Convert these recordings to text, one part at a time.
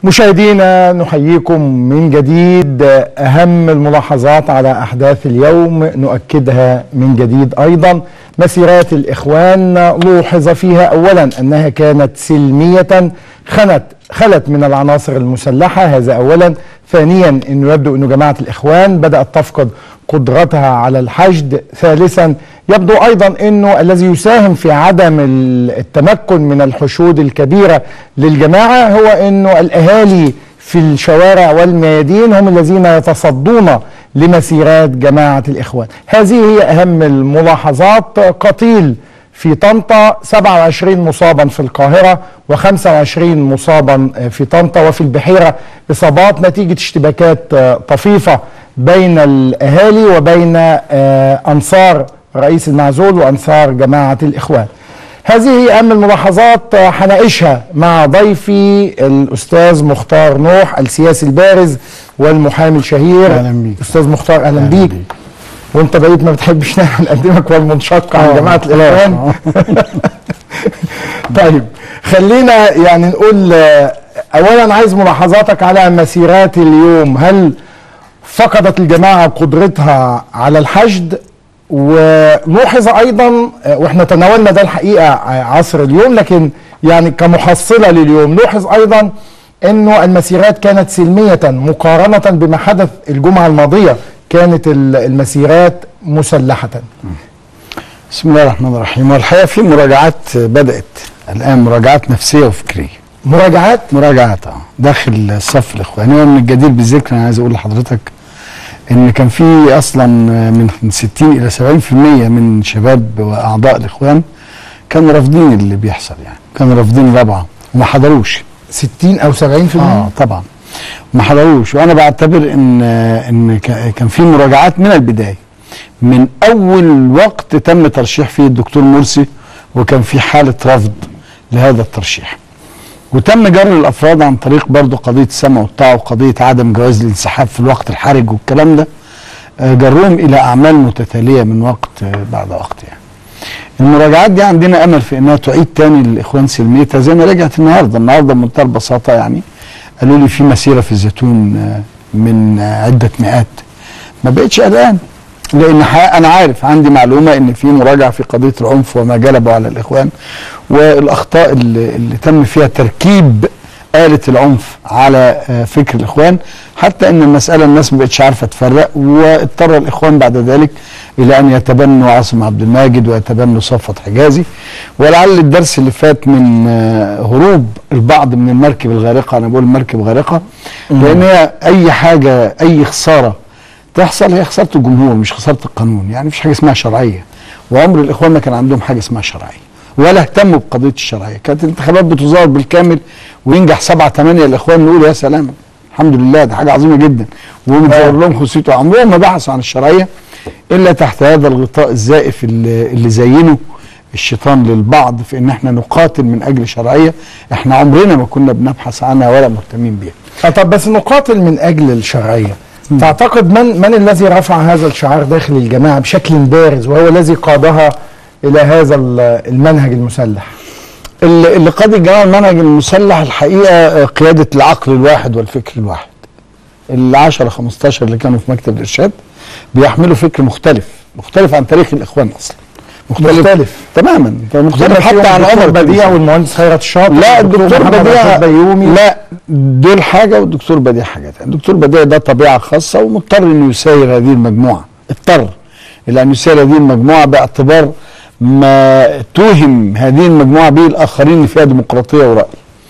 مشاهدينا نحييكم من جديد اهم الملاحظات على احداث اليوم نؤكدها من جديد ايضا مسيرات الاخوان لوحظ فيها اولا انها كانت سلميه خنت خلت من العناصر المسلحه هذا اولا ثانيا انه يبدو انه جماعه الاخوان بدات تفقد قدرتها على الحشد ثالثا يبدو ايضا انه الذي يساهم في عدم التمكن من الحشود الكبيره للجماعه هو انه الاهالي في الشوارع والميادين هم الذين يتصدون لمسيرات جماعه الاخوان هذه هي اهم الملاحظات قتيل في طنطا 27 مصابا في القاهرة و25 مصابا في طنطا وفي البحيرة إصابات نتيجة اشتباكات طفيفة بين الأهالي وبين أنصار رئيس المعزول وأنصار جماعة الإخوان هذه هي أهم الملاحظات هناقشها مع ضيفي الأستاذ مختار نوح السياسي البارز والمحامي الشهير أهلا بيك أستاذ مختار أهلا, أهلا بيك, بيك. وانت بقيت ما بتحبش نقدمك والمنشق عن جماعه الاخوان طيب خلينا يعني نقول اولا عايز ملاحظاتك على مسيرات اليوم هل فقدت الجماعه قدرتها على الحشد ولوحظ ايضا واحنا تناولنا ده الحقيقه عصر اليوم لكن يعني كمحصله لليوم لوحظ ايضا انه المسيرات كانت سلميه مقارنه بما حدث الجمعه الماضيه كانت المسيرات مسلحة بسم الله الرحمن الرحيم والحقيقة في مراجعات بدأت الآن مراجعات نفسية وفكرية مراجعات؟ مراجعات اه داخل الصف الإخواني ومن الجدير بالذكر أنا عايز أقول لحضرتك إن كان في أصلا من 60 إلى 70% من شباب وأعضاء الإخوان كانوا رافضين اللي بيحصل يعني كانوا رافضين الرابعة وما حضروش 60 أو 70% اه طبعا ما حضروش وانا بعتبر ان ان كان في مراجعات من البدايه من اول وقت تم ترشيح فيه الدكتور مرسي وكان في حاله رفض لهذا الترشيح وتم جر الافراد عن طريق برضه قضيه السمع والطاعه وقضيه عدم جواز الانسحاب في الوقت الحرج والكلام ده جرهم الى اعمال متتاليه من وقت بعد وقت يعني المراجعات دي عندنا امل في انها تعيد تاني للاخوان سلميتها زي ما رجعت النهارده النهارده بمنتهى البساطه يعني قالوا لي في مسيره في الزيتون من عده مئات ما بقتش قلقان لان انا عارف عندي معلومه ان في مراجعه في قضيه العنف وما جلبه على الاخوان والاخطاء اللي, اللي تم فيها تركيب آلة العنف على فكر الإخوان حتى أن المسألة الناس ما بقتش عارفة تفرق واضطر الإخوان بعد ذلك إلى أن يتبنوا عاصم عبد الماجد ويتبنوا صفوت حجازي ولعل الدرس اللي فات من هروب البعض من المركب الغارقة أنا بقول المركب غارقة لأن هي أي حاجة أي خسارة تحصل هي خسارة الجمهور مش خسارة القانون يعني مفيش حاجة اسمها شرعية وعمر الإخوان ما كان عندهم حاجة اسمها شرعية ولا اهتموا بقضيه الشرعيه كانت الانتخابات بتزار بالكامل وينجح سبعة ثمانية الاخوان نقول يا سلام الحمد لله ده حاجه عظيمه جدا وبنصور لهم خصوصيته عمرهم ما بحثوا عن الشرعيه الا تحت هذا الغطاء الزائف اللي, اللي زينه الشيطان للبعض في ان احنا نقاتل من اجل شرعيه احنا عمرنا ما كنا بنبحث عنها ولا مهتمين بيها طب بس نقاتل من اجل الشرعيه م. تعتقد من من الذي رفع هذا الشعار داخل الجماعه بشكل بارز وهو الذي قادها الى هذا المنهج المسلح اللي قاد الجماعه المنهج المسلح الحقيقه قياده العقل الواحد والفكر الواحد ال 10 15 اللي كانوا في مكتب الارشاد بيحملوا فكر مختلف مختلف عن تاريخ الاخوان اصلا مختلف, مختلف. تماما مختلف حتى عن عمر بديع والمهندس خيرت الشاطر لا الدكتور بديع لا دول حاجه والدكتور بديع حاجه ثانيه الدكتور بديع ده طبيعه خاصه ومضطر انه يساير هذه المجموعه اضطر الى ان يساير هذه المجموعه باعتبار ما توهم هذه المجموعه به الاخرين ان فيها ديمقراطيه وراي.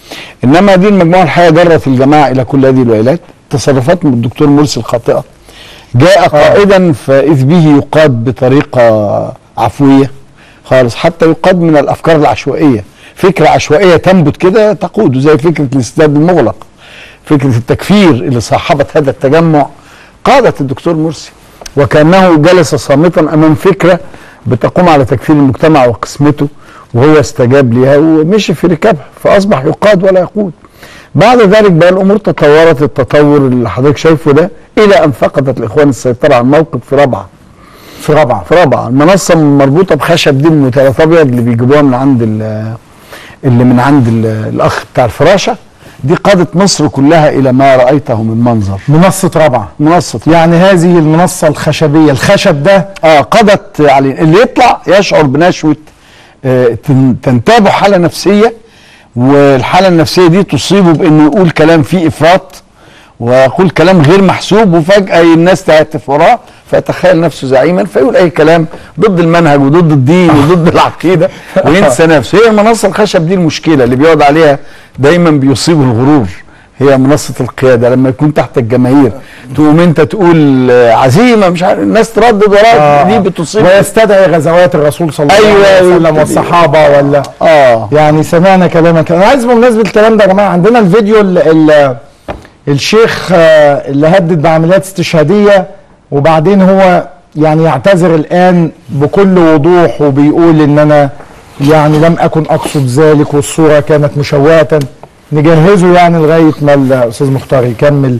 انما هذه المجموعه الحقيقه جرت الجماعه الى كل هذه الويلات، تصرفات من الدكتور مرسي الخاطئه. جاء قائدا فاذ به يقاد بطريقه عفويه خالص حتى يقاد من الافكار العشوائيه، فكره عشوائيه تنبت كده تقوده زي فكره الاستاد المغلق. فكره التكفير اللي صاحبت هذا التجمع قادت الدكتور مرسي وكانه جلس صامتا امام فكره بتقوم على تكفير المجتمع وقسمته وهو استجاب ليها ومشي في ركابها فاصبح يقاد ولا يقود بعد ذلك بقى الامور تطورت التطور اللي حضرتك شايفه ده الى ان فقدت الاخوان السيطره على الموقف في رابعه في رابعه في رابعه المنصه مربوطه بخشب دي المثلث ابيض اللي بيجيبوها من عند اللي من عند الاخ بتاع الفراشه دي قادت مصر كلها الى ما رايته من منظر منصه رابعه منصه يعني هذه المنصه الخشبيه الخشب ده اه قضت عليه اللي يطلع يشعر بنشوه آه تن- تنتابه حاله نفسيه والحاله النفسيه دي تصيبه بانه يقول كلام فيه افراط ويقول كلام غير محسوب وفجاه الناس تهتف وراه فيتخيل نفسه زعيما فيقول اي كلام ضد المنهج وضد الدين وضد العقيده وينسى نفسه هي المنصه الخشب دي المشكله اللي بيقعد عليها دايما بيصيبه الغرور هي منصه القياده لما يكون تحت الجماهير تقوم انت تقول آه، عزيمه مش عارف الناس تردد وراك دي بتصيب ويستدعي غزوات الرسول صلى الله أيوة، عليه وسلم ويبتدي- والصحابه ولا اه يعني سمعنا كلامك انا عايز بمناسبه الكلام ده يا جماعه عندنا الفيديو ال ال الشيخ آه، اللي هدد بعمليات استشهاديه وبعدين هو يعني يعتذر الان بكل وضوح وبيقول ان انا يعني لم اكن اقصد ذلك والصوره كانت مشوهه نجهزه يعني لغايه ما الاستاذ مختار يكمل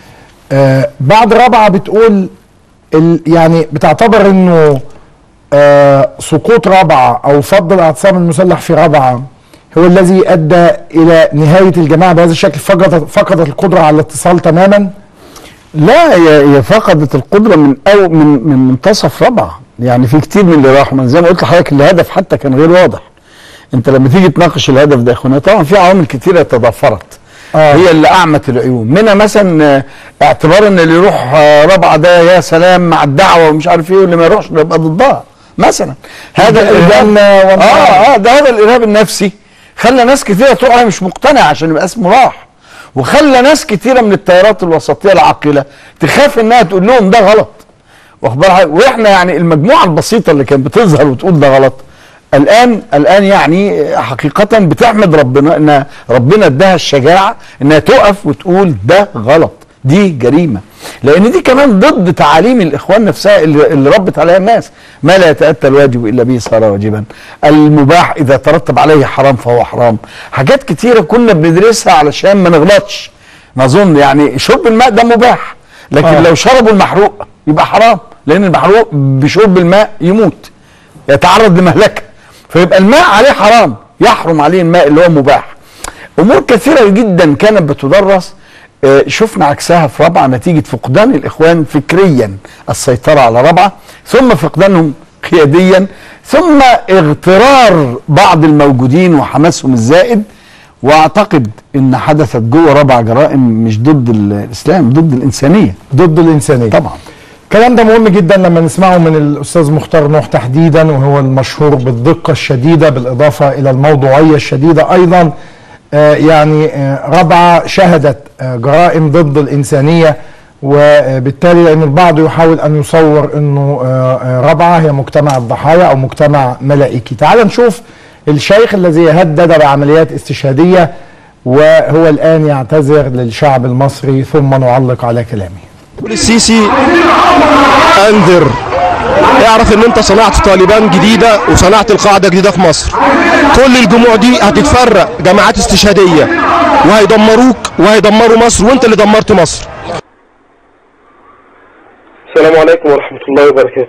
آه بعد رابعه بتقول ال يعني بتعتبر انه آه سقوط رابعه او فض الاعتصام المسلح في رابعه هو الذي ادى الى نهايه الجماعه بهذا الشكل فقدت فقدت القدره على الاتصال تماما لا هي هي فقدت القدره من او من من منتصف رابعه يعني في كتير من اللي راحوا من زي ما قلت لحضرتك الهدف حتى كان غير واضح انت لما تيجي تناقش الهدف ده يا اخوانا طبعا في عوامل كتيره تضافرت آه. هي اللي اعمت العيون منها مثلا آه، اعتبار ان اللي يروح آه، رابعه ده يا سلام مع الدعوه ومش عارف ايه واللي ما يروحش ده يبقى ضدها مثلا هذا الارهاب الجنة والنار. اه اه ده هذا الارهاب النفسي خلى ناس كتيره تقول انا مش مقتنع عشان يبقى اسمه راح وخلى ناس كتيره من التيارات الوسطيه العاقله تخاف انها تقول لهم ده غلط واخد بالك حضرتك؟ واحنا يعني المجموعه البسيطه اللي كانت بتظهر وتقول ده غلط الان الان يعني حقيقه بتحمد ربنا ان ربنا اداها الشجاعه انها تقف وتقول ده غلط دي جريمه لان دي كمان ضد تعاليم الاخوان نفسها اللي, اللي ربت عليها الناس ما لا يتاتى الواجب الا به صار واجبا المباح اذا ترتب عليه حرام فهو حرام حاجات كتيره كنا بندرسها علشان ما نغلطش نظن يعني شرب الماء ده مباح لكن آه. آه. لو شربوا المحروق يبقى حرام لان المحروق بشرب الماء يموت يتعرض لمهلكه فيبقى الماء عليه حرام يحرم عليه الماء اللي هو مباح امور كثيره جدا كانت بتدرس آه، شفنا عكسها في رابعه نتيجه فقدان الاخوان فكريا السيطره على رابعه ثم فقدانهم قياديا ثم اغترار بعض الموجودين وحماسهم الزائد واعتقد ان حدثت جوه رابعه جرائم مش ضد الاسلام ضد الانسانيه ضد الانسانيه طبعا الكلام ده مهم جدا لما نسمعه من الاستاذ مختار نوح تحديدا وهو المشهور بالدقه الشديده بالاضافه الى الموضوعيه الشديده ايضا آه يعني آه رابعه شهدت آه جرائم ضد الانسانيه وبالتالي لان البعض يحاول ان يصور انه آه آه رابعه هي مجتمع الضحايا او مجتمع ملائكي تعال نشوف الشيخ الذي هدد بعمليات استشهاديه وهو الان يعتذر للشعب المصري ثم نعلق على كلامه يقول السيسي انذر اعرف ان انت صنعت طالبان جديده وصنعت القاعده جديده في مصر كل الجموع دي هتتفرق جماعات استشهاديه وهيدمروك وهيدمروا مصر وانت اللي دمرت مصر السلام عليكم ورحمة الله وبركاته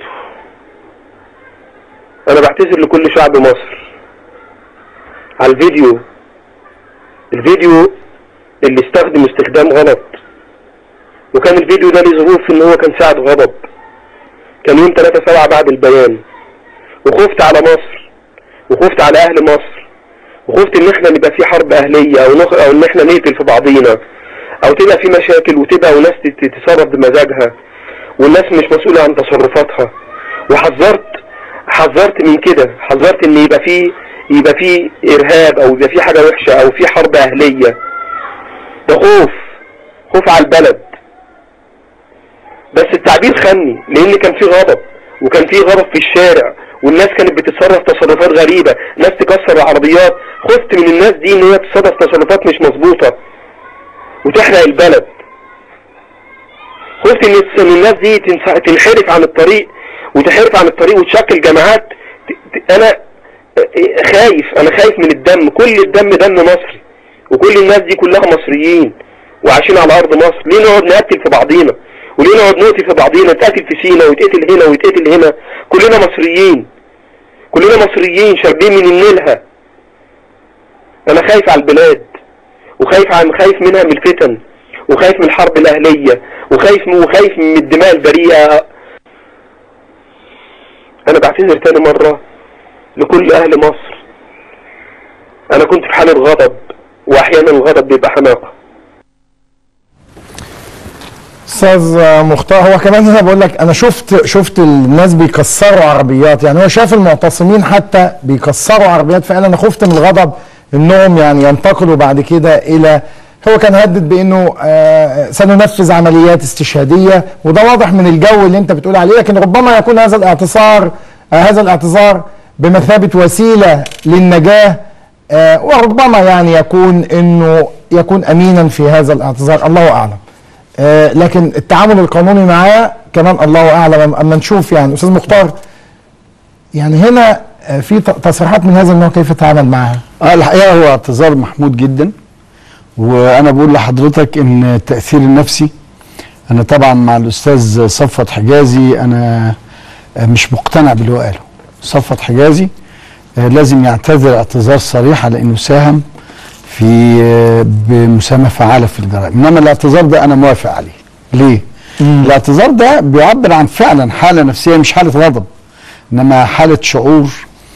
أنا بعتذر لكل شعب مصر على الفيديو الفيديو اللي استخدم استخدام غلط وكان الفيديو ده ليه ظروف إن هو كان ساعة غضب كان يوم 3 7 بعد البيان وخفت على مصر وخفت على أهل مصر وخفت إن إحنا نبقى في حرب أهلية أو نخ... أو إن إحنا نقتل في بعضينا أو تبقى في مشاكل وتبقى وناس تت- تتصرف بمزاجها والناس مش مسؤولة عن تصرفاتها وحذرت حذرت من كده حذرت ان يبقى فيه يبقى فيه ارهاب او يبقى فيه حاجة وحشة او فيه حرب اهلية ده خوف خوف على البلد بس التعبير خني لان كان فيه غضب وكان فيه غضب في الشارع والناس كانت بتتصرف تصرفات غريبة ناس تكسر العربيات خفت من الناس دي ان هي تتصرف تصرفات مش مظبوطة وتحرق البلد خفت ان إن الناس دي تنس- تنحرف عن الطريق وتحرف عن الطريق وتشكل جماعات ت- ت- انا خايف انا خايف من الدم كل الدم دم مصري وكل الناس دي كلها مصريين وعايشين على ارض مصر ليه نقعد نقتل في بعضينا وليه نقعد نقتل في بعضينا نتقتل في سينا ويتقتل هنا ويتقتل هنا كلنا مصريين كلنا مصريين شاربين من النيلها انا خايف على البلاد وخايف عن خايف منها من الفتن وخايف من الحرب الأهلية وخايف وخايف من الدماء البريئة أنا بعتذر تاني مرة لكل أهل مصر أنا كنت في حالة غضب وأحيانا الغضب بيبقى حماقة استاذ مختار هو كمان هنا بقول لك انا شفت شفت الناس بيكسروا عربيات يعني هو شاف المعتصمين حتى بيكسروا عربيات فقال انا خفت من الغضب انهم يعني ينتقلوا بعد كده الى هو كان هدد بانه آه سننفذ عمليات استشهاديه وده واضح من الجو اللي انت بتقول عليه لكن ربما يكون هذا الاعتصار آه هذا الاعتذار بمثابه وسيله للنجاه آه وربما يعني يكون انه يكون امينا في هذا الاعتذار الله اعلم آه لكن التعامل القانوني معاه كمان الله اعلم اما نشوف يعني استاذ مختار يعني هنا آه في ت- تصريحات من هذا النوع كيف تتعامل معها؟ آه الحقيقه هو اعتذار محمود جدا وانا بقول لحضرتك ان التاثير النفسي انا طبعا مع الاستاذ صفوت حجازي انا آه، مش مقتنع باللي هو قاله صفوت حجازي آه، لازم يعتذر اعتذار صريح على انه ساهم في آه، بمساهمه فعاله في الجرائم انما الاعتذار ده انا موافق عليه ليه الاعتذار ده بيعبر عن فعلا حاله نفسيه مش حاله غضب انما حاله شعور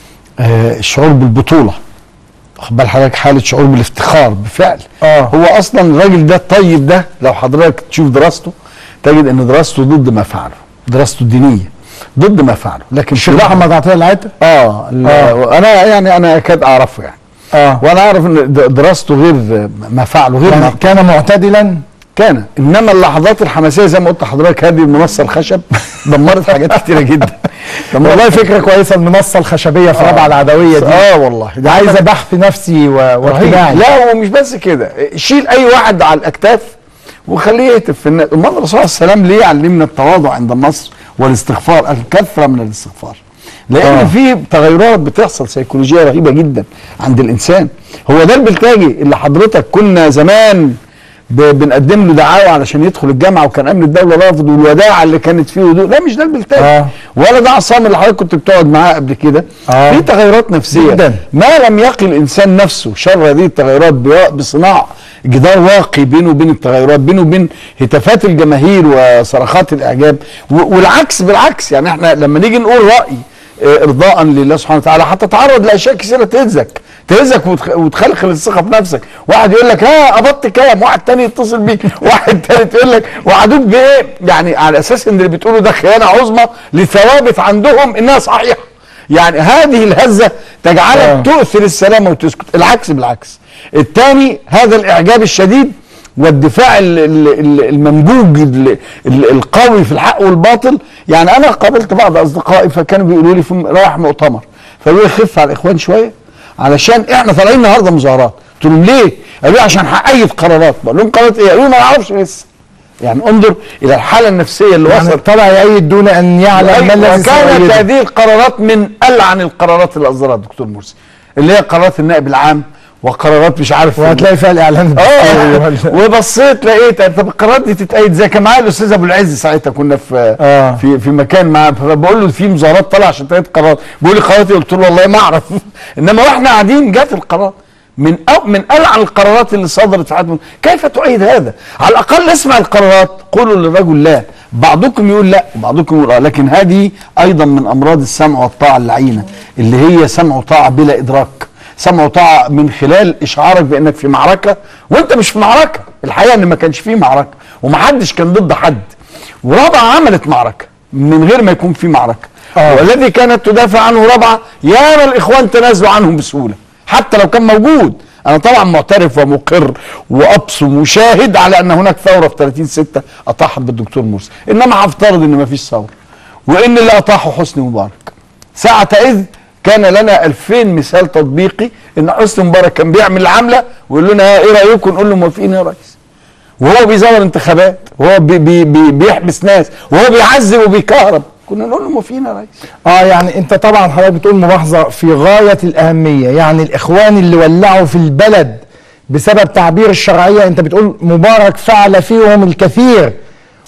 آه، الشعور بالبطوله واخد بال حضرتك حاله شعور بالافتخار بفعل آه. هو اصلا الراجل ده الطيب ده لو حضرتك تشوف دراسته تجد ان دراسته ضد ما فعله دراسته الدينيه ضد ما فعله لكن الشيخ في محمد عطيه العتق اه, لا آه. انا يعني انا اكاد اعرفه يعني اه وانا اعرف ان د- دراسته غير ما فعله غير يعني ما كان معتدلا كان انما اللحظات الحماسيه زي ما قلت لحضرتك هذه المنصه الخشب دمرت حاجات كتيره جدا دمرت والله فكره كويسه المنصه الخشبيه في رابعه العدويه دي اه والله ده عايزه بحث نفسي و- رهيب. واجتماعي لا ومش بس كده شيل اي واحد على الاكتاف وخليه يهتف في الناس امال الرسول صلى الله عليه وسلم ليه علمنا التواضع عند النصر والاستغفار الكثره من الاستغفار لان آه. آه. في تغيرات بتحصل سيكولوجيه رهيبه جدا عند الانسان هو ده البلتاجي اللي حضرتك كنا زمان ب- بنقدم له دعاوى علشان يدخل الجامعه وكان امن الدوله رافض والوداعه اللي كانت فيه ودول لا مش ده البلتاجي آه. ولا ده عصام اللي حضرتك كنت بتقعد معاه قبل كده آه. في تغيرات نفسيه جداً. ما لم يقي الانسان نفسه شر هذه التغيرات بوا- بصناعه جدار واقي بينه وبين التغيرات بينه وبين هتافات الجماهير وصرخات الاعجاب و- والعكس بالعكس يعني احنا لما نيجي نقول راي آه، ارضاء لله سبحانه وتعالى هتتعرض لاشياء كثيره تهزك تهزك وتخ- وتخلخل الثقه في نفسك واحد يقول لك ها قبضت كام واحد تاني يتصل بيك واحد تالت يقول لك وعدوك بايه يعني على اساس ان اللي بتقوله ده خيانه عظمى لثوابت عندهم انها صحيحه يعني هذه الهزه تجعلك آه. تؤثر السلامه وتسكت العكس بالعكس الثاني هذا الاعجاب الشديد والدفاع ال- ال- ال- الممجوج ال- ال- القوي في الحق والباطل يعني انا قابلت بعض اصدقائي فكانوا بيقولوا لي في م- رايح مؤتمر فقالوا لي خف على الاخوان شويه علشان احنا طالعين النهارده مظاهرات قلت لهم ليه؟ قالوا لي عشان هأيد قرارات بقول لهم قرارات ايه؟ قالوا لي ما نعرفش لسه يعني انظر الى الحاله النفسيه اللي يعني وصلت طلع يأيد دون ان يعلم ما الذي وكانت سيؤيده هذه القرارات من ألعن القرارات اللي أصدرها الدكتور مرسي اللي هي قرارات النائب العام وقرارات مش عارف وهتلاقي فيها الاعلان اه الدستوري. وبصيت لقيت طب القرارات دي تتأيد زي كان معايا الاستاذ ابو العز ساعتها كنا في آه. في في مكان معاه فبقول له في مظاهرات طالعه عشان تأيد قرارات بيقول لي قرارات إيه؟ قلت له والله ما اعرف انما واحنا قاعدين جت القرار من أو من ألعن القرارات اللي صدرت في حياتهم كيف تؤيد هذا؟ على الأقل اسمع القرارات قولوا للرجل لا بعضكم يقول لا وبعضكم يقول اه لكن هذه أيضا من أمراض السمع والطاعة اللعينة اللي هي سمع وطاعة بلا إدراك سمع وطاعة من خلال إشعارك بأنك في معركة وأنت مش في معركة الحقيقة إن ما كانش فيه معركة ومحدش كان ضد حد ورابعة عملت معركة من غير ما يكون في معركة آه. والذي كانت تدافع عنه رابعة ياما الإخوان تنازلوا عنهم بسهولة حتى لو كان موجود أنا طبعا معترف ومقر وأبصم وشاهد على أن هناك ثورة في 30 6 أطاحت بالدكتور مرسي إنما هفترض إن ما فيش ثورة وإن اللي أطاحه حسني مبارك ساعتئذ كان لنا 2000 مثال تطبيقي ان حسني مبارك كان بيعمل عمله ويقول لنا ايه رايكم نقول له موافقين يا ريس وهو بيزور انتخابات وهو بي بي بي بيحبس ناس وهو بيعذب وبيكهرب كنا نقول له موافقين يا ريس اه يعني انت طبعا حضرتك بتقول ملاحظه في غايه الاهميه يعني الاخوان اللي ولعوا في البلد بسبب تعبير الشرعيه انت بتقول مبارك فعل فيهم الكثير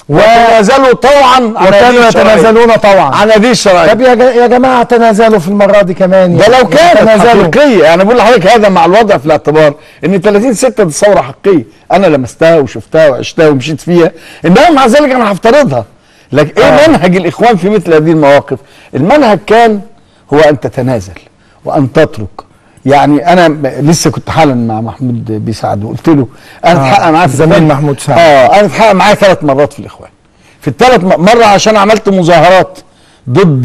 وتنازلوا طوعا عن هذه وكانوا الشرعية. يتنازلون طوعا عن هذه الشرعيه طب يا ج- يا جماعه تنازلوا في المره دي كمان ده يعني. لو كانت تنازلوا حقيقيه يعني بقول لحضرتك هذا مع الوضع في الاعتبار ان 30 6 دي ثوره حقيقيه انا لمستها وشفتها وعشتها ومشيت فيها انما مع ذلك انا هفترضها لكن ايه آه. منهج الاخوان في مثل هذه المواقف المنهج كان هو ان تتنازل وان تترك يعني انا ب- لسه كنت حالا مع محمود بيسعد وقلت له انا آه، اتحقق معاه في الزميل الثلاث- محمود سعد. اه انا اتحقق معاه ثلاث مرات في الاخوان في الثلاث م- مره عشان عملت مظاهرات ضد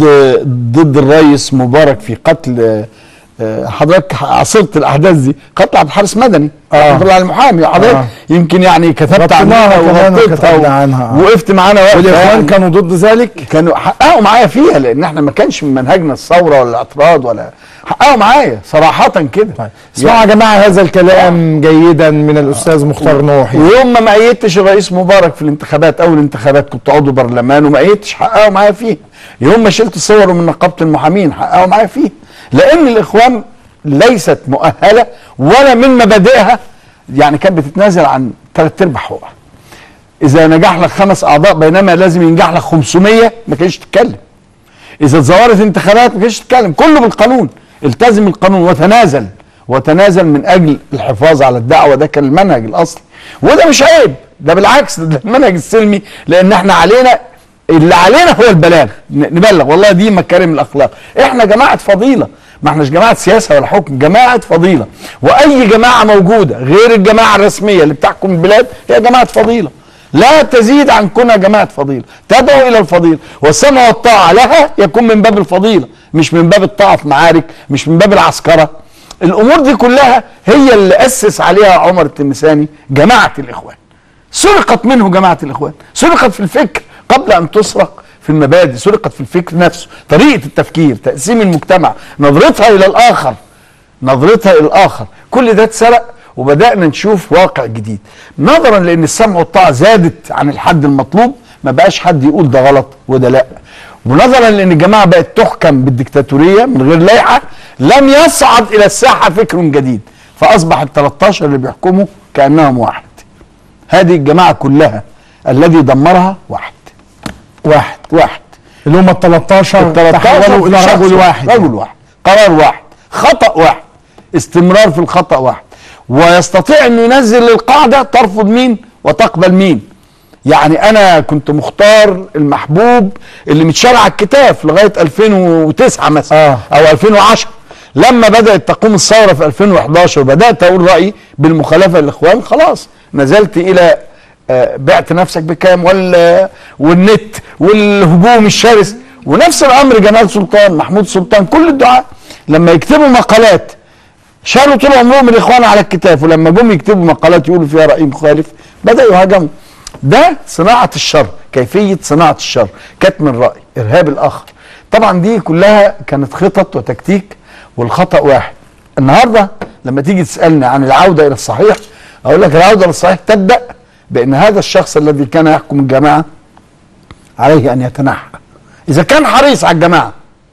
ضد الرئيس مبارك في قتل آه، آه، حضرتك عاصرت الاحداث دي قتل عبد الحارس مدني آه. رحمه الله على المحامي حضرتك آه. يمكن يعني كتبت ربطناها عنها كمان وغطيتها وكتبنا و- عنها، آه. وقفت معانا وقفه والاخوان يعني. كانوا ضد ذلك كانوا حققوا معايا فيها لان احنا ما كانش من منهجنا الثوره ولا الاعتراض ولا حققوا معايا صراحه كده طيب اسمعوا يا جماعه هذا الكلام جيدا من الاستاذ مختار نوحي ويوم ما ما ايدتش الرئيس مبارك في الانتخابات اول انتخابات كنت عضو برلمان وما ايدتش حققوا معايا فيها يوم ما شلت صوره من نقابه المحامين حققوا معايا فيها لان الاخوان ليست مؤهله ولا من مبادئها يعني كانت بتتنازل عن ثلاث ارباع حقوقها اذا نجح لك خمس اعضاء بينما لازم ينجح لك 500 ما كانش تتكلم اذا اتزورت انتخابات ما كانش تتكلم كله بالقانون التزم القانون وتنازل وتنازل من اجل الحفاظ على الدعوه ده كان المنهج الاصلي وده مش عيب ده بالعكس ده المنهج السلمي لان احنا علينا اللي علينا هو البلاغ ن- نبلغ والله دي مكارم الاخلاق احنا جماعه فضيله ما احناش جماعه سياسه ولا حكم جماعه فضيله واي جماعه موجوده غير الجماعه الرسميه اللي بتحكم البلاد هي جماعه فضيله لا تزيد عن كونها جماعة فضيلة تدعو إلى الفضيلة والسمع والطاعة لها يكون من باب الفضيلة مش من باب الطاعة في معارك مش من باب العسكرة الأمور دي كلها هي اللي أسس عليها عمر التلمساني جماعة الإخوان سرقت منه جماعة الإخوان سرقت في الفكر قبل أن تسرق في المبادئ سرقت في الفكر نفسه طريقة التفكير تقسيم المجتمع نظرتها إلى الآخر نظرتها إلى الآخر كل ده اتسرق وبدأنا نشوف واقع جديد نظرا لأن السمع والطاعة زادت عن الحد المطلوب ما بقاش حد يقول ده غلط وده لا ونظرا لأن الجماعة بقت تحكم بالديكتاتورية من غير لائحة لم يصعد إلى الساحة فكر جديد فأصبح ال 13 اللي بيحكموا كأنهم واحد هذه الجماعة كلها الذي دمرها واحد واحد واحد اللي هم ال 13 ال 13 تحولوا الى شخص رجل واحد رجل واحد قرار واحد خطأ واحد استمرار في الخطأ واحد ويستطيع انه ينزل القاعدة ترفض مين وتقبل مين يعني انا كنت مختار المحبوب اللي متشال على الكتاف لغايه 2009 مثلا آه. او 2010 لما بدات تقوم الثوره في 2011 وبدات اقول رايي بالمخالفه للاخوان خلاص نزلت الى آه، بعت نفسك بكام وال والنت والهجوم الشرس ونفس الامر جمال سلطان محمود سلطان كل الدعاء لما يكتبوا مقالات شالوا طول عمرهم الاخوان على الكتاف ولما جم يكتبوا مقالات يقولوا فيها راي مخالف بداوا يهاجموا ده صناعه الشر كيفيه صناعه الشر كتم الراي ارهاب الاخر طبعا دي كلها كانت خطط وتكتيك والخطا واحد النهارده لما تيجي تسالني عن العوده الى الصحيح اقول لك العوده للصحيح تبدا بان هذا الشخص الذي كان يحكم الجماعه عليه ان يتنحى اذا كان حريص على الجماعه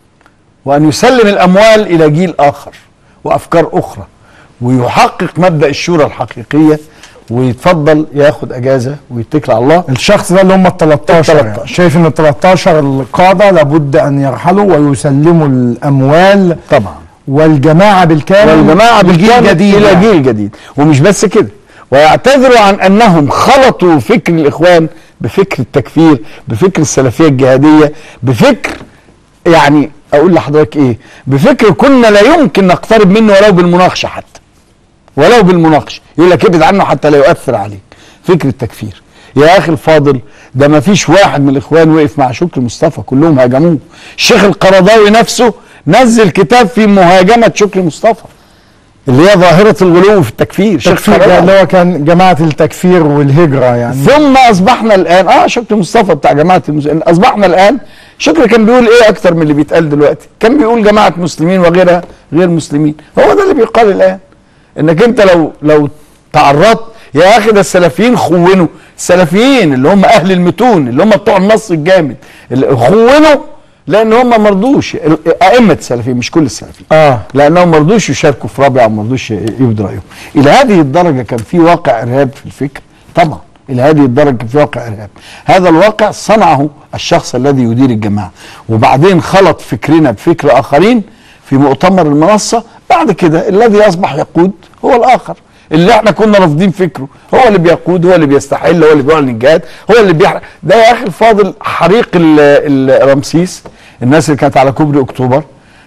وأن يسلم الأموال إلى جيل آخر وأفكار أخرى ويحقق مبدأ الشورى الحقيقية ويتفضل ياخد أجازة ويتكل على الله الشخص ده اللي هم ال 13 ال يعني. 13. شايف ان ال 13 القاده لابد ان يرحلوا ويسلموا الاموال طبعا والجماعه بالكامل والجماعة لجيل بالكامل جديد إلى يعني. جيل جديد ومش بس كده ويعتذروا عن أنهم خلطوا فكر الإخوان بفكر التكفير بفكر السلفية الجهادية بفكر يعني أقول لحضرتك إيه بفكر كنا لا يمكن نقترب منه ولو بالمناقشة حتى ولو بالمناقشه يقول لك ابعد عنه حتى لا يؤثر عليك فكر التكفير يا اخي الفاضل ده ما فيش واحد من الاخوان وقف مع شكري مصطفى كلهم هاجموه الشيخ القرضاوي نفسه نزل كتاب في مهاجمه شكري مصطفى اللي هي ظاهره الغلو في التكفير شيخ التكفير ده قرضاوي. اللي هو كان جماعه التكفير والهجره يعني ثم اصبحنا الان اه شكري مصطفى بتاع جماعه المسلمين اصبحنا الان شكري كان بيقول ايه اكتر من اللي بيتقال دلوقتي كان بيقول جماعه مسلمين وغيرها غير مسلمين هو ده اللي بيقال الان انك انت لو لو تعرضت يا اخي ده السلفيين خونوا السلفيين اللي هم اهل المتون اللي هم بتوع النص الجامد اللي خونوا لان هم ما رضوش ال- ائمه السلفيين مش كل السلفيين اه لانهم ما رضوش يشاركوا في رابعه وما رضوش يبدوا رايهم الى هذه الدرجه كان في واقع ارهاب في الفكر طبعا الى هذه الدرجه في واقع ارهاب هذا الواقع صنعه الشخص الذي يدير الجماعه وبعدين خلط فكرنا بفكر اخرين في مؤتمر المنصه بعد كده الذي اصبح يقود هو الاخر اللي احنا كنا رافضين فكره هو اللي بيقود هو اللي بيستحل هو اللي بيعلن الجهاد هو اللي بيحرق ده يا اخي الفاضل حريق ال- ال- رمسيس الناس اللي كانت على كوبري اكتوبر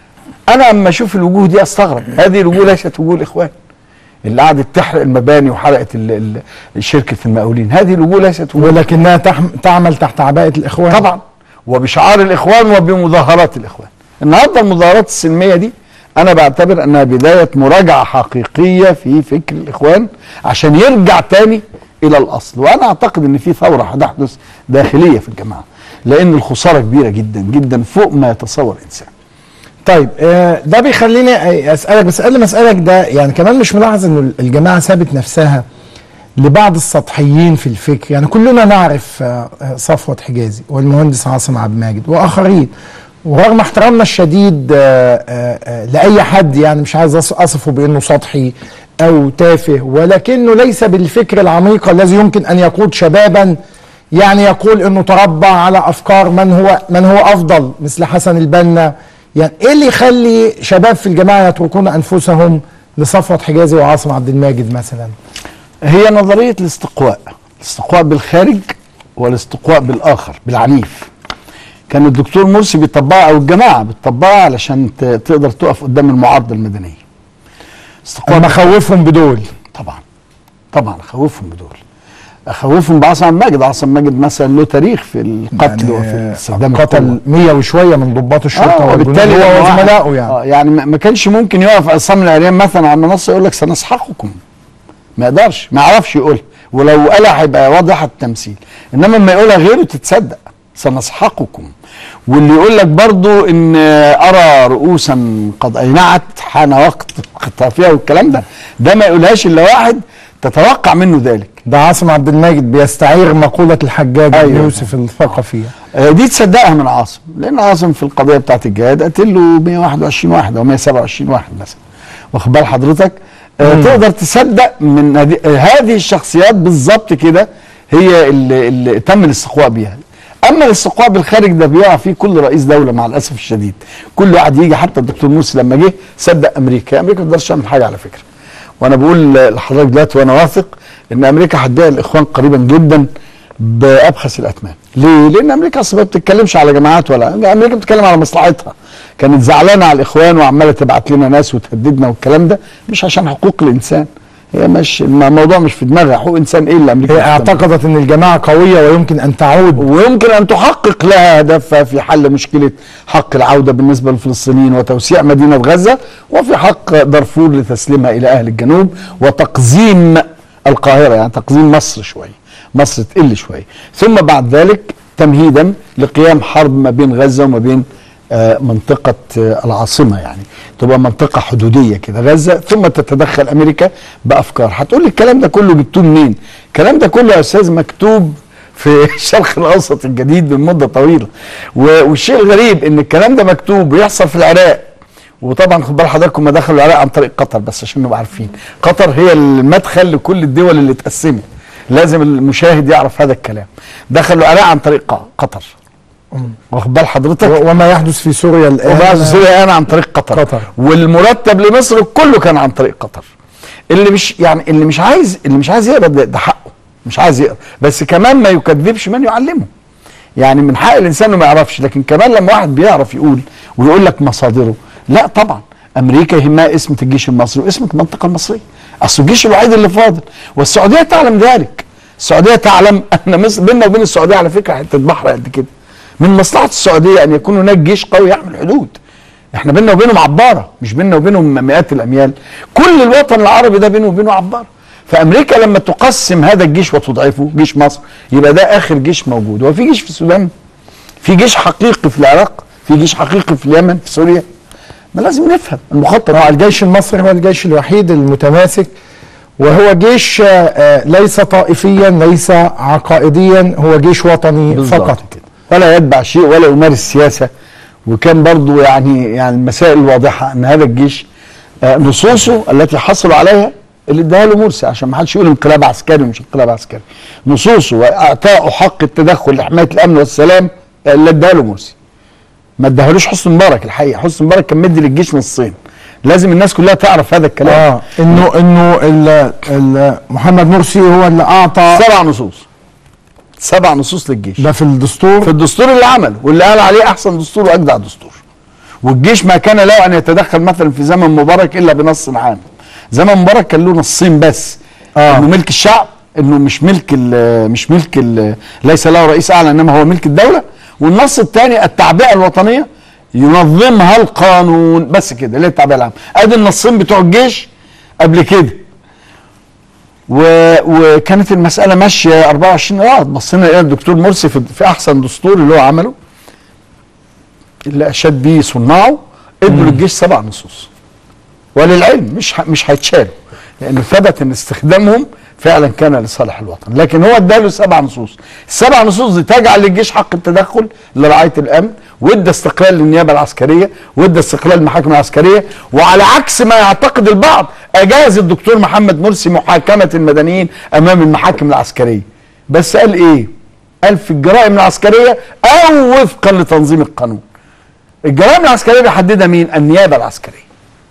انا اما اشوف الوجوه دي استغرب هذه الوجوه ليست وجوه الاخوان اللي قعدت تحرق المباني وحرقت ال- ال- الشركه المقاولين هذه الوجوه ليست وجوه ولكنها تحم- تعمل تحت عباءة الإخوان طبعا وبشعار الاخوان وبمظاهرات الاخوان النهارده المظاهرات السلميه دي انا بعتبر انها بدايه مراجعه حقيقيه في فكر الاخوان عشان يرجع تاني الى الاصل وانا اعتقد ان في ثوره هتحدث داخليه في الجماعه لان الخساره كبيره جدا جدا فوق ما يتصور الانسان طيب آه، ده بيخليني آه، اسالك بس قبل ما اسالك ده يعني كمان مش ملاحظ ان الجماعه سابت نفسها لبعض السطحيين في الفكر يعني كلنا نعرف آه، آه، صفوت حجازي والمهندس عاصم عبد الماجد واخرين ورغم احترامنا الشديد آه، آه، آه، لاي حد يعني مش عايز أص- اصفه بانه سطحي او تافه ولكنه ليس بالفكر العميق الذي يمكن ان يقود شبابا يعني يقول انه تربى على افكار من هو من هو افضل مثل حسن البنا يعني ايه اللي يخلي شباب في الجماعه يتركون انفسهم لصفوت حجازي وعاصم عبد الماجد مثلا هي نظريه الاستقواء الاستقواء بالخارج والاستقواء بالاخر بالعنيف كان الدكتور مرسي بيطبقها او الجماعه بتطبقها علشان ت- تقدر تقف قدام المعارضه المدنيه استقواء اما خوفهم بدول طبعا طبعا اخوفهم بدول اخوفهم بعاصم عبد الماجد عاصم ماجد مثلا له تاريخ في القتل وفي يعني استخدام القوة. قتل 100 وشويه من ضباط الشرطه اه والجنود وبالتالي هو لما واحد- وزملائه يعني آه يعني ما ما كانش ممكن يقف عصام العريان مثلا على المنصه يقول لك سنسحقكم ما يقدرش ما يعرفش يقولها ولو قالها هيبقى واضح التمثيل انما لما يقولها غيره تتصدق سنسحقكم واللي يقول لك برضو ان ارى رؤوسا قد اينعت حان وقت خطافها والكلام ده ده ما يقولهاش الا واحد تتوقع منه ذلك ده عاصم عبد الماجد بيستعير مقوله الحجاج بن أيوة. يوسف الثقفي آه، دي تصدقها من عاصم لان عاصم في القضيه بتاعت الجهاد قتل له 121 واحد او 127 واحد مثلا واخد بال حضرتك آه تقدر تصدق من هذه- آه، هذه الشخصيات بالظبط كده هي اللي, اللي تم الاستقواء بيها اما الاستقواء بالخارج ده بيقع فيه كل رئيس دوله مع الاسف الشديد كل واحد يجي حتى الدكتور مرسي لما جه صدق امريكا امريكا ما تقدرش تعمل حاجه على فكره وانا بقول لحضرتك دلوقتي وانا واثق ان امريكا هتبيع الاخوان قريبا جدا بابخس الاثمان ليه لان امريكا اصلا ما بتتكلمش على جماعات ولا امريكا بتتكلم على مصلحتها كانت زعلانه على الاخوان وعماله تبعت لنا ناس وتهددنا والكلام ده مش عشان حقوق الانسان هي مش الموضوع مش في دماغها حقوق انسان ايه اللي امريكا هي بتعمله؟ اعتقدت ان الجماعه قويه ويمكن ان تعود ويمكن ان تحقق لها هدفها في حل مشكله حق العوده بالنسبه للفلسطينيين وتوسيع مدينه غزه وفي حق دارفور لتسليمها الى اهل الجنوب وتقزيم القاهره يعني تقزيم مصر شويه مصر تقل شويه ثم بعد ذلك تمهيدا لقيام حرب ما بين غزه وما بين آه، منطقة آه، العاصمة يعني تبقى منطقة حدودية كده غزة ثم تتدخل أمريكا بأفكار هتقول لي الكلام ده كله جبتوه منين الكلام ده كله يا أستاذ مكتوب في الشرق الاوسط الجديد من مده طويله و- والشيء الغريب ان الكلام ده مكتوب ويحصل في العراق وطبعا خد بال حضراتكم ما دخلوا العراق عن طريق قطر بس عشان نبقى عارفين قطر هي المدخل لكل الدول اللي اتقسمت لازم المشاهد يعرف هذا الكلام دخلوا العراق عن طريق ق- قطر واخد بال حضرتك و- وما يحدث في سوريا الان وبعد سوريا انا عن طريق قطر. قطر. والمرتب لمصر كله كان عن طريق قطر اللي مش يعني اللي مش عايز اللي مش عايز يقرا ده, ده حقه مش عايز يقرا بس كمان ما يكذبش من يعلمه يعني من حق الانسان انه ما يعرفش لكن كمان لما واحد بيعرف يقول ويقول لك مصادره لا طبعا امريكا يهمها اسمه الجيش المصري واسمه المنطقه المصريه اصل الجيش الوحيد اللي فاضل والسعوديه تعلم ذلك السعوديه تعلم ان مصر بيننا وبين السعوديه على فكره حته بحر قد كده من مصلحه السعوديه ان يكون هناك جيش قوي يحمل حدود احنا بيننا وبينهم عباره مش بيننا وبينهم مئات الاميال كل الوطن العربي ده بينه وبينه عباره فامريكا لما تقسم هذا الجيش وتضعفه جيش مصر يبقى ده اخر جيش موجود هو في جيش في السودان في جيش حقيقي في العراق في جيش حقيقي في اليمن في سوريا ما لازم نفهم المخطط آه، الجيش المصري هو الجيش الوحيد المتماسك وهو جيش آه، آه، ليس طائفيا ليس عقائديا هو جيش وطني بالظبط فقط كده ولا يتبع شيء ولا يمارس سياسه وكان برضو يعني يعني المسائل واضحه ان هذا الجيش آه، نصوصه التي حصلوا عليها اللي اداها له مرسي عشان ما حدش يقول انقلاب عسكري ومش انقلاب عسكري نصوصه واعطائه حق التدخل لحمايه الامن والسلام اللي اداها له مرسي ما اداهالوش حسني مبارك الحقيقه حسني مبارك كان مدي للجيش نصين لازم الناس كلها تعرف هذا الكلام اه انه انه ال- ال- محمد مرسي هو اللي اعطى سبع نصوص سبع نصوص للجيش ده في الدستور في الدستور اللي عمله واللي قال عليه احسن دستور واجدع دستور والجيش ما كان له ان يتدخل مثلا في زمن مبارك الا بنص عام زمن مبارك كان له نصين بس آه. انه ملك الشعب انه مش ملك ال مش ملك ال ليس له رئيس اعلى انما هو ملك الدوله والنص الثاني التعبئه الوطنيه ينظمها القانون بس كده اللي هي التعبئه العامه ادي النصين بتوع الجيش قبل كده و... وكانت المساله ماشيه 24 اه بصينا لقينا الدكتور مرسي في... في احسن دستور اللي هو عمله اللي اشاد بيه صناعه ادوا للجيش سبع نصوص وللعلم مش ه... مش هيتشالوا لان ثبت ان استخدامهم فعلا كان لصالح الوطن لكن هو اداله سبع نصوص السبع نصوص دي تجعل للجيش حق التدخل لرعايه الامن وادى استقلال للنيابه العسكريه وادى استقلال للمحاكم العسكريه وعلى عكس ما يعتقد البعض اجاز الدكتور محمد مرسي محاكمه المدنيين امام المحاكم العسكريه بس قال ايه قال في الجرائم العسكريه او وفقا لتنظيم القانون الجرائم العسكريه بيحددها مين النيابه العسكريه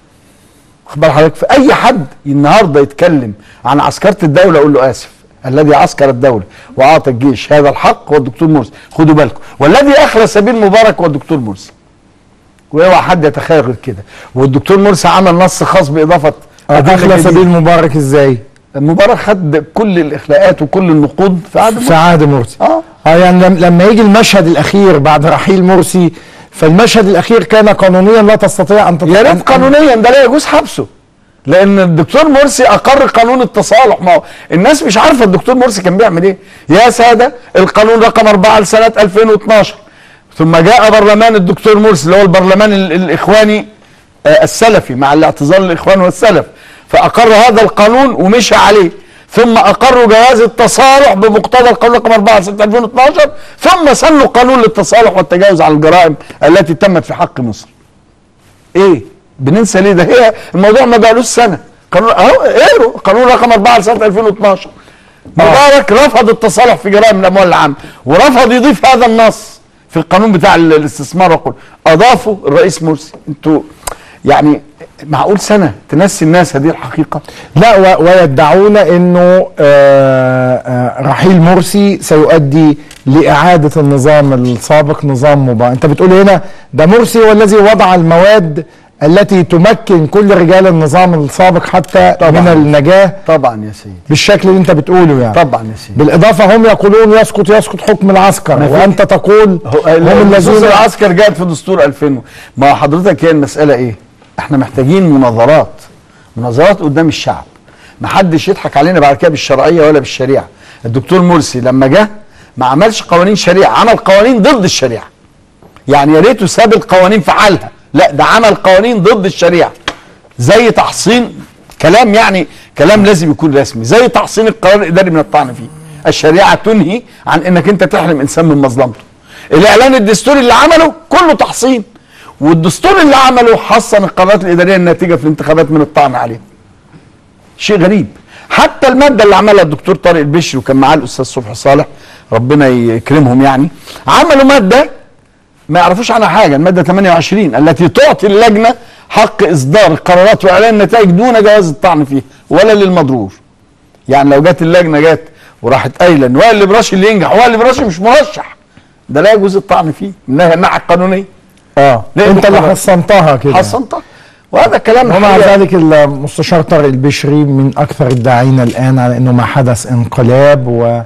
واخد بال حضرتك في اي حد النهارده يتكلم عن عسكره الدوله اقول له اسف الذي عسكر الدوله واعطى الجيش هذا الحق هو الدكتور مرسي خدوا بالكم والذي اخلى سبيل مبارك هو الدكتور مرسي واوعى حد يتخيل غير كده والدكتور مرسي عمل نص خاص باضافه أدلة اخلى جديدة. سبيل مبارك ازاي مبارك خد كل الاخلاءات وكل النقود في عهد في مرسي. عهد مرسي اه اه يعني لم- لما يجي المشهد الاخير بعد رحيل مرسي فالمشهد الاخير كان قانونيا لا تستطيع ان تت- يا أن- ريت قانونيا ده لا يجوز حبسه لان الدكتور مرسي اقر قانون التصالح ما هو الناس مش عارفه الدكتور مرسي كان بيعمل ايه يا ساده القانون رقم 4 لسنه 2012 ثم جاء برلمان الدكتور مرسي اللي هو البرلمان ال- الاخواني آه، السلفي مع الاعتزال الاخوان والسلف فاقر هذا القانون ومشى عليه ثم اقروا جواز التصالح بمقتضى القانون رقم 4 سنه 2012 ثم سنوا قانون للتصالح والتجاوز على الجرائم التي تمت في حق مصر ايه بننسى ليه ده هي الموضوع ما بقالوش سنه قانون اهو اقروا قانون رقم 4 لسنه 2012 مبارك رفض التصالح في جرائم الاموال العامه ورفض يضيف هذا النص في القانون بتاع ال- الاستثمار وقل اضافوا الرئيس مرسي انتوا يعني معقول سنه تنسي الناس هذه الحقيقه لا و- ويدعون انه آه، آه، رحيل مرسي سيؤدي لاعاده النظام السابق نظام مبارك انت بتقول هنا ده مرسي هو الذي وضع المواد التي تمكن كل رجال النظام السابق حتى طبعاً. من النجاه طبعا يا سيدي بالشكل اللي انت بتقوله يعني طبعا يا سيدي بالاضافه هم يقولون يسقط يسقط حكم العسكر ما في- وانت تقول هم هم الذين العسكر جاءت في دستور 2000 ما حضرتك هي المساله ايه احنا محتاجين مناظرات مناظرات قدام الشعب ما حدش يضحك علينا بعد كده بالشرعيه ولا بالشريعه الدكتور مرسي لما جه ما عملش قوانين شريعه عمل قوانين ضد الشريعه يعني يا ريته ساب القوانين في حالها لا ده عمل قوانين ضد الشريعه زي تحصين كلام يعني كلام لازم يكون رسمي زي تحصين القرار الاداري من الطعن فيه الشريعه تنهي عن انك انت تحرم انسان من مظلمته الاعلان الدستوري اللي عمله كله تحصين والدستور اللي عمله حصن القرارات الاداريه الناتجه في الانتخابات من الطعن عليه شيء غريب حتى الماده اللي عملها الدكتور طارق البشري وكان معاه الاستاذ صبحي صالح ربنا يكرمهم يعني عملوا ماده ما يعرفوش عنها حاجه الماده 28 التي تعطي اللجنه حق اصدار القرارات واعلان النتائج دون جواز الطعن فيها ولا للمضرور يعني لو جت اللجنه جت وراحت قايله ان وائل الابراشي اللي ينجح وائل الابراشي مش مرشح ده لا يجوز الطعن فيه من الناحيه القانونيه اه ليه انت اللي القرار؟ حصنتها كده حصنتها وهذا كلام ومع الحقيقة- ذلك المستشار طارق البشري من اكثر الداعين الان على انه ما حدث انقلاب و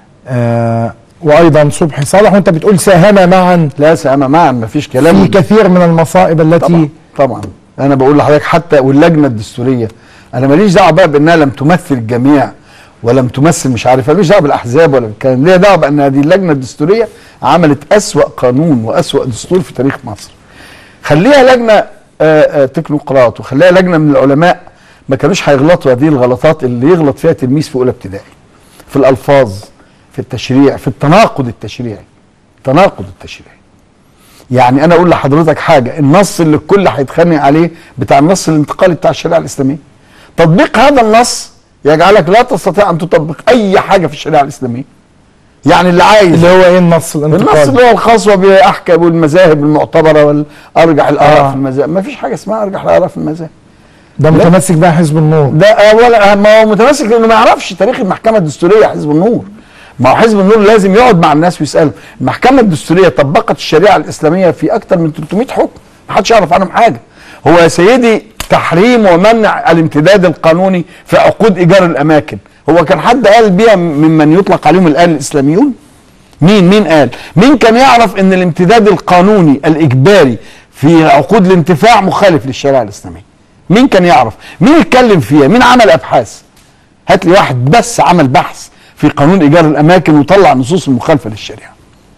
آه وايضا صبحي صالح وانت بتقول ساهم معا لا سامة معا ما فيش كلام في كثير من المصائب التي طبعا طبعا انا بقول لحضرتك حتى واللجنه الدستوريه انا ماليش دعوه بقى بانها لم تمثل الجميع ولم تمثل مش عارف ماليش دعوه بالاحزاب ولا بالكلام ليا دعوه بان هذه اللجنه الدستوريه عملت اسوا قانون واسوا دستور في تاريخ مصر خليها لجنه آه، آه، تكنوقراط وخليها لجنه من العلماء ما كانوش هيغلطوا هذه الغلطات اللي يغلط فيها تلميذ في اولى ابتدائي في الالفاظ في التشريع في التناقض التشريعي تناقض التشريعي يعني انا اقول لحضرتك حاجه النص اللي الكل هيتخانق عليه بتاع النص الانتقالي بتاع الشريعه الاسلاميه تطبيق هذا النص يجعلك لا تستطيع ان تطبق اي حاجه في الشريعه الاسلاميه يعني اللي عايز اللي هو ايه النص النص الانتقالي اللي هو الخاص باحكام المذاهب المعتبره والارجح الاراء آه. في المذاهب ما فيش حاجه اسمها ارجح الاراء في المذاهب ده متمسك بقى حزب النور ده اولا ما هو متمسك لانه ما يعرفش تاريخ المحكمه الدستوريه حزب النور ما هو حزب النور لازم يقعد مع الناس ويساله المحكمه الدستوريه طبقت الشريعه الاسلاميه في اكثر من 300 حكم ما حدش يعرف عنهم حاجه هو يا سيدي تحريم ومنع الامتداد القانوني في عقود ايجار الاماكن هو كان حد قال بيها ممن يطلق عليهم الان الاسلاميون مين مين قال مين كان يعرف ان الامتداد القانوني الاجباري في عقود الانتفاع مخالف للشريعه الاسلاميه مين كان يعرف مين اتكلم فيها مين عمل ابحاث هات لي واحد بس عمل بحث في قانون ايجار الاماكن وطلع النصوص المخالفه للشريعه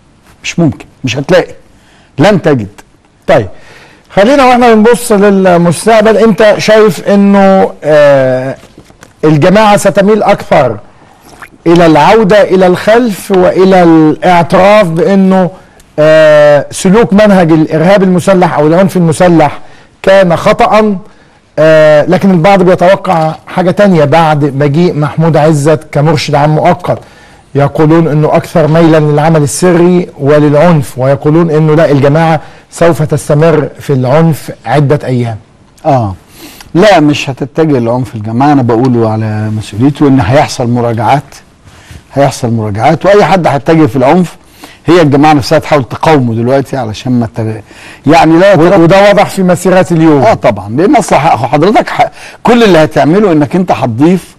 مش ممكن مش هتلاقي لن تجد طيب خلينا واحنا بنبص للمستقبل انت شايف انه آه الجماعه ستميل اكثر الى العوده الى الخلف والى الاعتراف بانه آه سلوك منهج الارهاب المسلح او العنف المسلح كان خطأ آه لكن البعض بيتوقع حاجة تانية بعد مجيء محمود عزت كمرشد عام مؤقت يقولون انه اكثر ميلا للعمل السري وللعنف ويقولون انه لا الجماعة سوف تستمر في العنف عدة ايام اه لا مش هتتجه لعنف الجماعه انا بقوله على مسؤوليته ان هيحصل مراجعات هيحصل مراجعات واي حد هيتجه في العنف هي الجماعه نفسها تحاول تقاومه دلوقتي علشان ما تر... يعني لا و- وده واضح في مسيرات اليوم اه طبعا لان اصل ح- حضرتك ح... كل اللي هتعمله انك انت هتضيف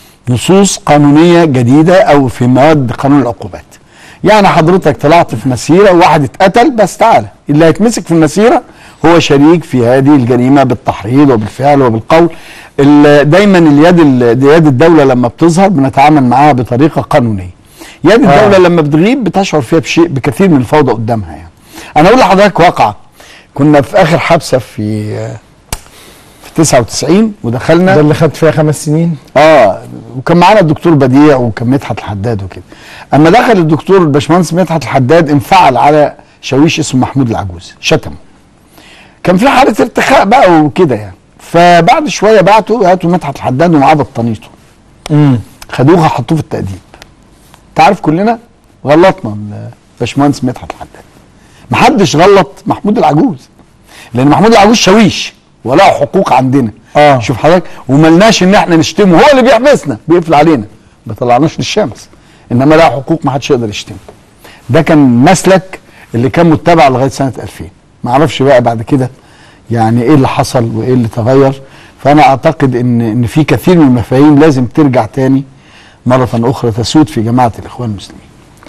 نصوص قانونيه جديده او في مواد قانون العقوبات يعني حضرتك طلعت في مسيره وواحد اتقتل بس تعالى اللي هيتمسك في المسيره هو شريك في هذه الجريمه بالتحريض وبالفعل وبالقول ال- دايما اليد ال- يد الدوله لما بتظهر بنتعامل معاها بطريقه قانونيه يد الدوله لما بتغيب بتشعر فيها بشيء بكثير من الفوضى قدامها يعني انا اقول لحضرتك واقعه كنا في اخر حبسه في في 99 ودخلنا ده اللي خد فيها خمس سنين اه وكان معانا الدكتور بديع وكان مدحت الحداد وكده اما دخل الدكتور الباشمهندس مدحت الحداد انفعل على شاويش اسمه محمود العجوز شتمه كان في حاله ارتخاء بقى وكده يعني فبعد شويه بعتوا هاتوا مدحت الحداد ومعاه بطانيته امم خدوها حطوه في التأديب انت عارف كلنا غلطنا الباشمهندس مدحت الحداد محدش غلط محمود العجوز لان محمود العجوز شاويش وله حقوق عندنا آه. شوف حضرتك وملناش ان احنا نشتمه هو اللي بيحبسنا بيقفل علينا ما طلعناش للشمس انما له حقوق ما حدش يقدر يشتمه ده كان مسلك اللي كان متبع لغايه سنه 2000 ما اعرفش بقى بعد كده يعني ايه اللي حصل وايه اللي تغير فانا اعتقد ان ان في كثير من المفاهيم لازم ترجع تاني مره اخرى تسود في جماعه الاخوان المسلمين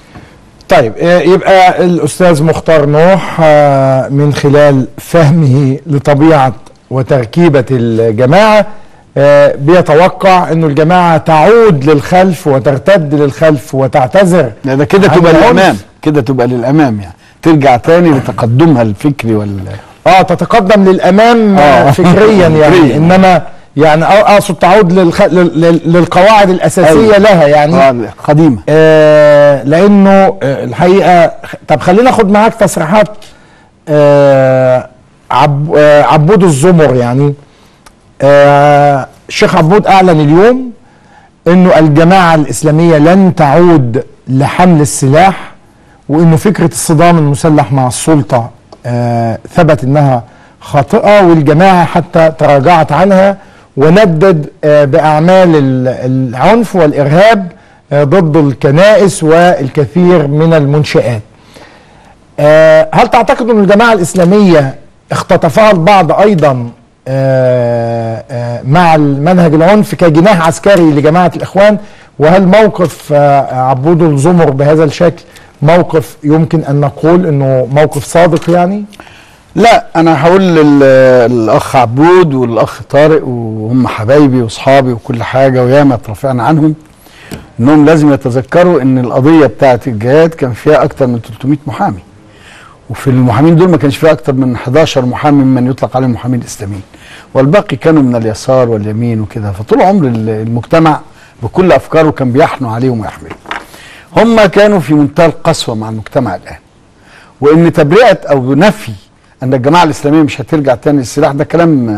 طيب آه، يبقى الأستاذ مختار نوح آه، من خلال فهمه لطبيعة وتركيبة الجماعة آه، بيتوقع أنه الجماعة تعود للخلف وترتد للخلف وتعتذر لا ده كده عن تبقى العنف. للامام كده تبقى للامام يعني ترجع تاني لتقدمها الفكري وال اه تتقدم للامام آه آه. فكريا يعني فكرياً. انما يعني أ- اقصد تعود للخ... لل... لل- للقواعد الاساسيه أيوة. لها يعني آه، قديمه آه لانه آه الحقيقه طب خلينا ناخد معاك تصريحات آه عب آه عبود الزمر يعني آه الشيخ عبود اعلن اليوم انه الجماعه الاسلاميه لن تعود لحمل السلاح وانه فكره الصدام المسلح مع السلطه آه ثبت انها خاطئه والجماعه حتى تراجعت عنها وندد آه باعمال ال- العنف والارهاب آه ضد الكنائس والكثير من المنشآت. آه هل تعتقد ان الجماعه الاسلاميه اختطفها البعض ايضا آه آه مع المنهج العنف كجناح عسكري لجماعه الاخوان وهل موقف آه عبود الزمر بهذا الشكل موقف يمكن ان نقول انه موقف صادق يعني؟ لا انا هقول لل- للاخ عبود والاخ طارق وهم حبايبي واصحابي وكل حاجه وياما اترفعنا عنهم انهم لازم يتذكروا ان القضيه بتاعه الجهاد كان فيها اكتر من 300 محامي وفي المحامين دول ما كانش فيها اكتر من 11 محامي ممن يطلق عليهم محامين اسلاميين والباقي كانوا من اليسار واليمين وكده فطول عمر ال- المجتمع بكل افكاره كان بيحنوا عليهم ويحملهم هم كانوا في منتهى القسوه مع المجتمع الان وان تبرئه او نفي ان الجماعه الاسلاميه مش هترجع تاني للسلاح ده كلام آه،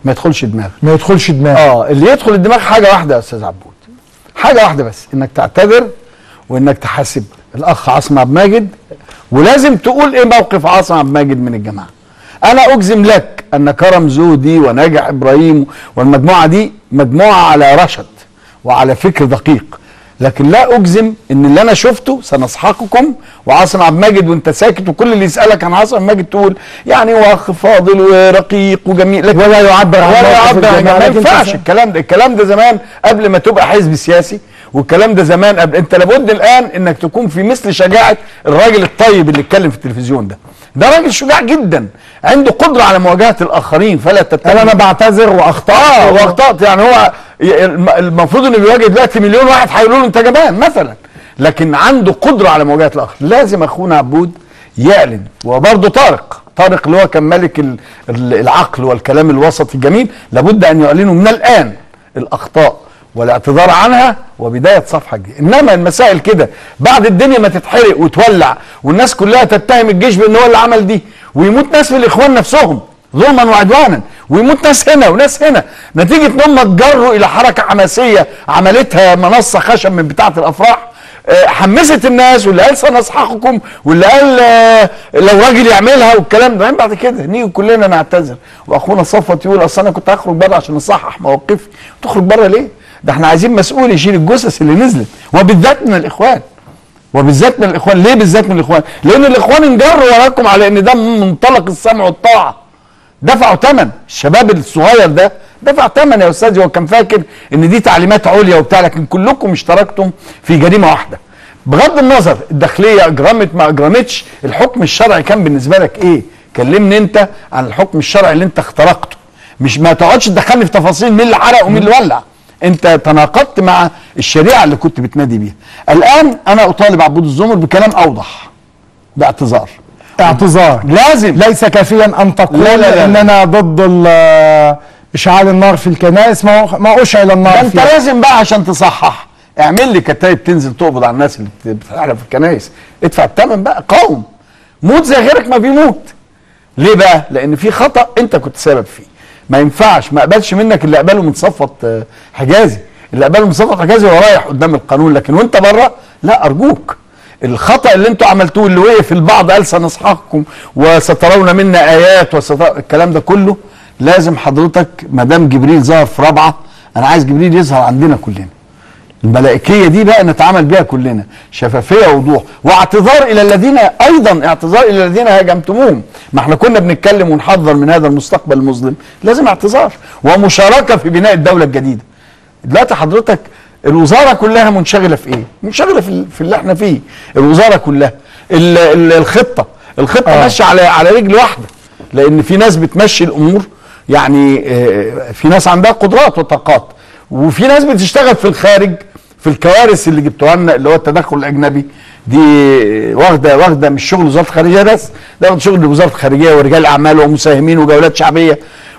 ما يدخلش دماغ ما يدخلش دماغ اه اللي يدخل الدماغ حاجه واحده يا استاذ عبود حاجه واحده بس انك تعتذر وانك تحاسب الاخ عاصم عبد الماجد ولازم تقول ايه موقف عاصم عبد الماجد من الجماعه انا اجزم لك ان كرم زودي وناجح ابراهيم والمجموعه دي مجموعه على رشد وعلى فكر دقيق لكن لا اجزم ان اللي انا شفته سنسحقكم وعاصم عبد الماجد وانت ساكت وكل اللي يسالك عن عاصم عبد الماجد تقول يعني هو اخ فاضل ورقيق وجميل لكن ولا يعبر عن ولا موقف يعبر عن الجماعة، ما لكن ينفعش تسأل. الكلام ده الكلام ده زمان قبل ما تبقى حزب سياسي والكلام ده زمان قبل انت لابد الان انك تكون في مثل شجاعه الراجل الطيب اللي اتكلم في التلفزيون ده ده راجل شجاع جدا عنده قدره على مواجهه الاخرين فلا تتهم انا انا بعتذر واخطات اه واخطات يعني هو ي- الم- المفروض انه بيواجه دلوقتي مليون واحد هيقولوا له انت جبان مثلا لكن عنده قدره على مواجهه الاخر لازم اخونا عبود يعلن وبرضه طارق طارق اللي هو كان ملك ال- ال- العقل والكلام الوسطي الجميل لابد ان يعلنوا من الان الاخطاء والاعتذار عنها وبدايه صفحه جديده انما المسائل كده بعد الدنيا ما تتحرق وتولع والناس كلها تتهم الجيش بان هو اللي عمل دي ويموت ناس في الاخوان نفسهم ظلما وعدوانا ويموت ناس هنا وناس هنا نتيجه ان هم اتجروا الى حركه حماسيه عملتها منصه خشب من بتاعه الافراح آه، حمست الناس واللي قال سنصححكم واللي قال آه، لو راجل يعملها والكلام ده بعد كده نيجي كلنا نعتذر واخونا صفوت يقول اصل انا كنت هخرج بره عشان اصحح مواقفي تخرج بره ليه؟ ده احنا عايزين مسؤول يشيل الجثث اللي نزلت وبالذات من الاخوان وبالذات من الاخوان ليه بالذات من الاخوان؟ لان الاخوان انجروا وراكم على ان ده من منطلق السمع والطاعه دفعوا ثمن الشباب الصغير ده دفع ثمن يا استاذ هو كان فاكر ان دي تعليمات عليا وبتاع لكن كلكم اشتركتم في جريمه واحده بغض النظر الداخليه اجرمت ما اجرمتش الحكم الشرعي كان بالنسبه لك ايه كلمني انت عن الحكم الشرعي اللي انت اخترقته مش ما تقعدش تدخلني في تفاصيل مين اللي حرق ومين اللي ولع انت تناقضت مع الشريعه اللي كنت بتنادي بيها الان انا اطالب عبود الزمر بكلام اوضح باعتذار اعتذار لازم ليس كافيا ان تقول لا، لا، لا. ان انا ضد ال- اشعال النار في الكنائس ما هو- ما اشعل ده النار انت فيها لازم بقى عشان تصحح اعمل لي كتايب تنزل تقبض على الناس اللي بت- بتحرق في الكنايس ادفع الثمن بقى قاوم موت زي غيرك ما بيموت ليه بقى لان في خطا انت كنت سبب فيه ما ينفعش ما اقبلش منك اللي قبله من صفوت آه، حجازي اللي قبله من صفوت حجازي هو رايح قدام القانون لكن وانت بره لا ارجوك الخطا اللي انتوا عملتوه اللي وقف البعض قال سنصححكم وسترون منا ايات وستر... الكلام ده كله لازم حضرتك ما دام جبريل ظهر في رابعه انا عايز جبريل يظهر عندنا كلنا الملائكيه دي بقى نتعامل بيها كلنا شفافيه ووضوح واعتذار الى الذين ايضا اعتذار الى الذين هاجمتموهم ما احنا كنا بنتكلم ونحذر من هذا المستقبل المظلم لازم اعتذار ومشاركه في بناء الدوله الجديده دلوقتي حضرتك الوزاره كلها منشغله في ايه منشغله في, ال- في اللي احنا فيه الوزاره كلها ال ال الخطه الخطه آه. آه. ماشيه على على رجل واحده لان في ناس بتمشي الامور يعني آه، في ناس عندها قدرات وطاقات وفي ناس بتشتغل في الخارج في الكوارث اللي جبتوها لنا اللي هو التدخل الاجنبي دي واخده واخده مش شغل وزاره الخارجيه بس ده واخد شغل وزاره الخارجيه ورجال اعمال ومساهمين وجولات شعبيه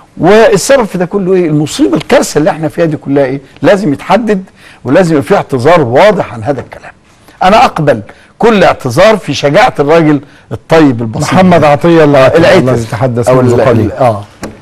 والسبب في ده كله ايه؟ المصيبه الكارثه اللي احنا فيها دي كلها ايه؟ لازم يتحدد ولازم يبقى في اعتذار واضح عن هذا الكلام. انا اقبل كل اعتذار في شجاعه الراجل الطيب البسيط محمد عطيه الله العيتز الذي تحدث أو منذ ال- قليل ال- اه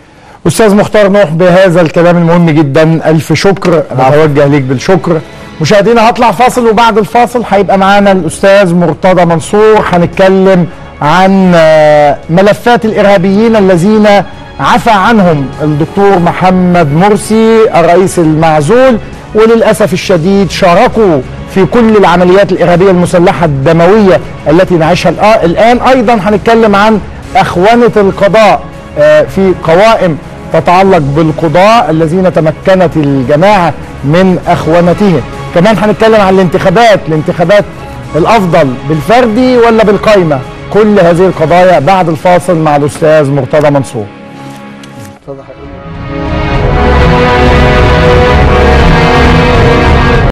استاذ مختار نوح بهذا الكلام المهم جدا الف شكر بتوجه ليك بالشكر مشاهدينا هطلع فاصل وبعد الفاصل هيبقى معانا الاستاذ مرتضى منصور هنتكلم عن آه، ملفات الارهابيين الذين عفى عنهم الدكتور محمد مرسي الرئيس المعزول وللاسف الشديد شاركوا في كل العمليات الارهابيه المسلحه الدمويه التي نعيشها الآ- الان ايضا هنتكلم عن اخونه القضاء آه، في قوائم تتعلق بالقضاء الذين تمكنت الجماعه من اخونتهم كمان هنتكلم عن الانتخابات الانتخابات الافضل بالفردي ولا بالقايمه كل هذه القضايا بعد الفاصل مع الاستاذ مرتضى منصور